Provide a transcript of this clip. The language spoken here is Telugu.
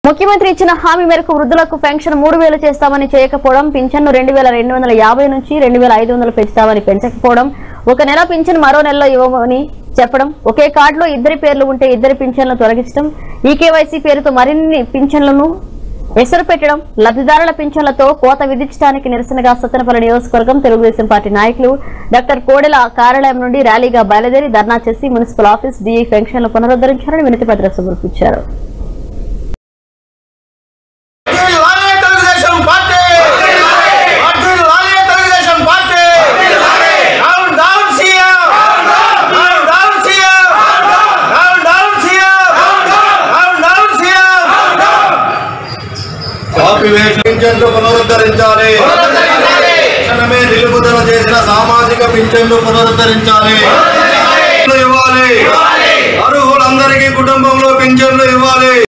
ముఖ్యమంత్రి ఇచ్చిన హామీ మేరకు వృద్ధులకు పెన్షన్ మూడు వేలు చేస్తామని చేయకపోవడం పింఛన్ను రెండు వేల రెండు వందల యాభై నుంచి రెండు వేల ఐదు వందలు పెంచుతామని పెంచకపోవడం ఒక నెల పింఛన్ మరో నెలలో ఇవ్వమని చెప్పడం ఒకే కార్డులో ఇద్దరి పేర్లు ఉంటే ఇద్దరి పింఛన్లు తొలగించడం ఈ కేవైసీ పేరుతో మరిన్ని పింఛన్లను ఎసరు పెట్టడం లబ్ధిదారుల పింఛన్లతో కోత విధించడానికి నిరసనగా సత్తెనపల్లి నియోజకవర్గం తెలుగుదేశం పార్టీ నాయకులు డాక్టర్ కోడెల కార్యాలయం నుండి ర్యాలీగా బయలుదేరి ధర్నా చేసి మున్సిపల్ ఆఫీస్ డిఈ పెన్షన్లు పునరుద్ధరించాలని వినతి పత్రం సమర్పించారు లాలే తెలుగుదేశం పార్టీ అర్జున్ లాలే Telugu Desam party down down CM down down CM down down CM down down CM ఆపివేసిన పింఛన్లు పునరుద్ధరించాలి తక్షణమే నిలుపుదల చేసిన సామాజిక పింఛన్లు పునరుద్ధరించాలి ఇవ్వాలి అర్హులందరికీ కుటుంబంలో పింఛన్లు ఇవ్వాలి